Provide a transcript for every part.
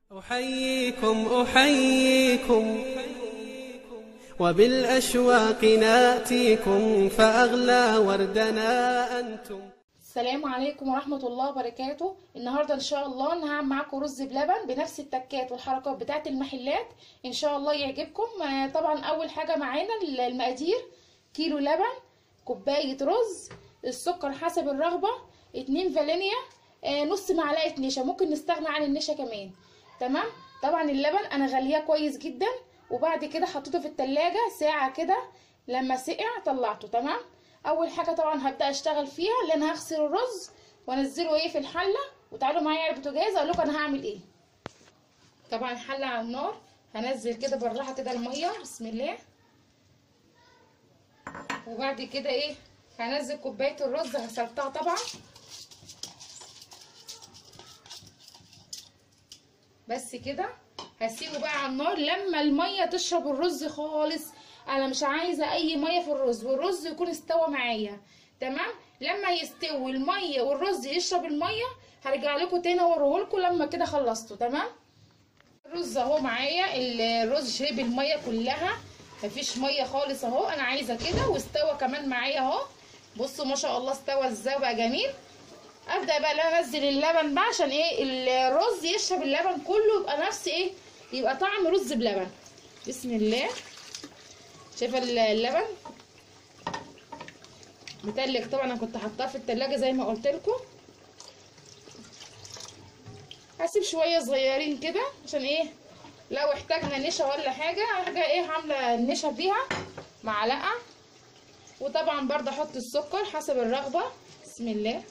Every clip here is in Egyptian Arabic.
أحييكم أحييكم وبالأشواق ناتيكم فأغلى وردنا أنتم السلام عليكم ورحمة الله وبركاته النهاردة ان شاء الله انا هعمل معاكم رز بلبن بنفس التكات والحركات بتاعة المحلات ان شاء الله يعجبكم آه، طبعا اول حاجة معانا المقادير كيلو لبن كوباية رز السكر حسب الرغبة اتنين فانيليا آه، نص معلقة نشا ممكن نستغنى عن النشا كمان تمام طبعا اللبن انا غلياه كويس جدا وبعد كده حطيته في التلاجة ساعة كده لما سقع طلعته تمام اول حاجه طبعا هبدا اشتغل فيها اللي انا هغسل الرز وانزله ايه في الحله وتعالوا معايا على البوتاجاز اقول لكم انا هعمل ايه طبعا حله على النار هنزل كده بالراحه كده الميه بسم الله وبعد كده ايه هنزل كوبايه الرز غسلتها طبعا بس كده هسيبه بقى على النار لما الميه تشرب الرز خالص انا مش عايزه اي ميه في الرز والرز يكون استوى معايا تمام لما يستوي الميه والرز يشرب الميه هرجع لكم تاني اوريه لكم لما كده خلصته تمام الرز اهو معايا الرز شرب الميه كلها مفيش ميه خالص اهو انا عايزه كده واستوى كمان معايا اهو بصوا ما شاء الله استوى ازاي بقى جميل ابدا بقى ان انا انزل اللبن بقى عشان ايه الرز يشرب اللبن كله يبقى نفس ايه يبقى طعم رز بلبن بسم الله شايفه اللبن متلج طبعا انا كنت حاطاه في التلاجة زي ما قلت لكم هسيب شويه صغيرين كده عشان ايه لو احتاجنا نشا ولا حاجه حاجه ايه عامله النشا فيها معلقه وطبعا برضه احط السكر حسب الرغبه بسم الله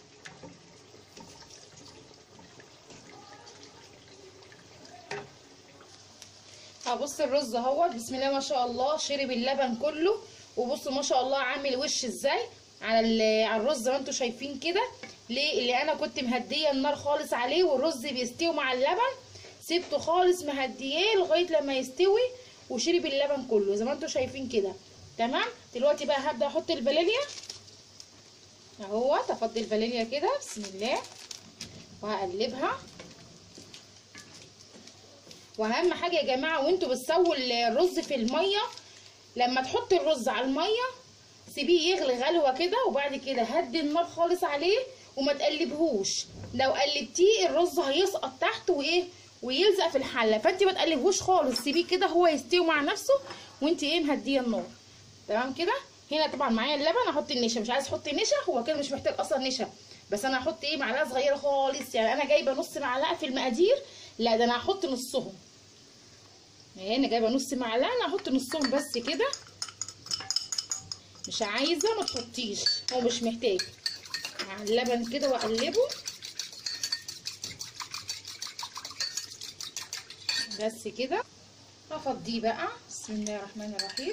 هبص الرز اهوت بسم الله ما شاء الله شرب اللبن كله وبصوا ما شاء الله عامل وش ازاي على على الرز زي ما انتم شايفين كده ليه اللي انا كنت مهديه النار خالص عليه والرز بيستوي مع اللبن سبته خالص مهدياه لغايه لما يستوي وشرب اللبن كله زي ما انتم شايفين كده تمام دلوقتي بقى هبدا احط الفانيليا اهوت افضي الفانيليا كده بسم الله وهقلبها واهم حاجه يا جماعه وانتوا بتسووا الرز في الميه لما تحطي الرز على الميه سيبيه يغلي غلوه كده وبعد كده هدي النار خالص عليه وما تقلبهوش لو قلبتيه الرز هيسقط تحت وايه ويلزق في الحله فانت ما تقلبهوش خالص سيبيه كده هو يستوي مع نفسه وانت ايه مهديه النار تمام كده هنا طبعا معايا اللبن احط النشا مش عايز احط نشا هو كده مش محتاج اصلا نشا بس انا هحط ايه معلقه صغيره خالص يعني انا جايبه نص معلقه في المقادير لا ده انا هحط نصهم اهي انا جايبه نص معلقه انا هحط نصهم بس كده مش عايزه ما تحطيش هو مش محتاج مع اللبن كده واقلبه بس كده هفضيه بقى بسم الله الرحمن الرحيم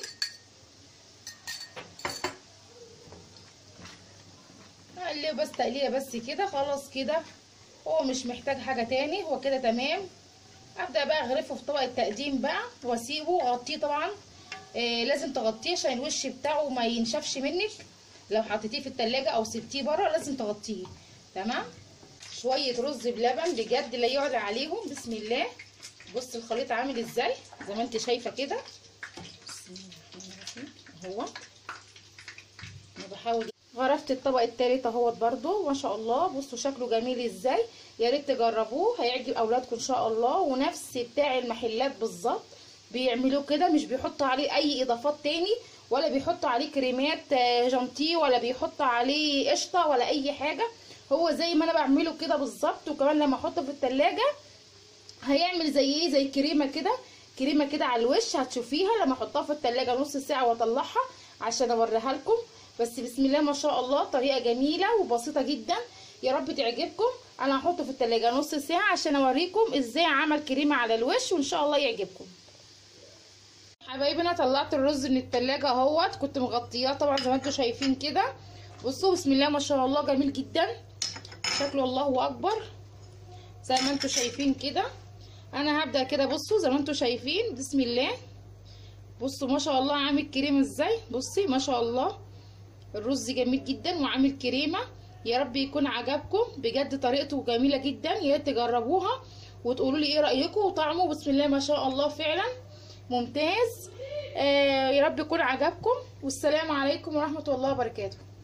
هقلبه بس تقليه بس كده خلاص كده هو مش محتاج حاجه تاني هو كده تمام ابدا بقى اغرفه في طبق التقديم بقى واسيبه واغطيه طبعا آه لازم تغطيه عشان الوش بتاعه ما ينشفش منك لو حطيتيه في التلاجة او سبتيه بره لازم تغطيه تمام شويه رز بلبن بجد لا يعلى عليهم بسم الله بص الخليط عامل ازاي زي ما انت شايفه كده بسم الله الرحمن الرحيم اهو انا بحاول غرفت الطبق التالت اهوت برضو ما شاء الله بصوا شكله جميل ازاي يا ريت تجربوه هيعجب اولادكم ان شاء الله ونفس بتاع المحلات بالظبط بيعملوه كده مش بيحطوا عليه اي اضافات تاني ولا بيحطوا عليه كريمات جانتيه ولا بيحطوا عليه قشطه ولا اي حاجه هو زي ما انا بعمله كده بالظبط وكمان لما احطه في التلاجة هيعمل زي ايه زي كريمه كده كريمه كده على الوش هتشوفيها لما احطها في التلاجة نص ساعه واطلعها عشان اوريها لكم بس بسم الله ما شاء الله طريقه جميله وبسيطه جدا يا رب تعجبكم انا هحطه في التلاجة نص ساعه عشان اوريكم ازاي عمل كريمه على الوش وان شاء الله يعجبكم حبايبي انا طلعت الرز من التلاجة اهوت كنت مغطياه طبعا زي ما انتم شايفين كده بصوا بسم الله ما شاء الله جميل جدا شكله الله اكبر زي ما انتم شايفين كده انا هبدا كده بصوا زي ما انتم شايفين بسم الله بصوا ما شاء الله عامل كريمه ازاي بصي ما شاء الله الرز جميل جدا وعامل كريمه يا رب يكون عجبكم بجد طريقته جميله جدا يا ريت تجربوها وتقولوا لي ايه رايكم وطعمه بسم الله ما شاء الله فعلا ممتاز آه يا رب يكون عجبكم والسلام عليكم ورحمه الله وبركاته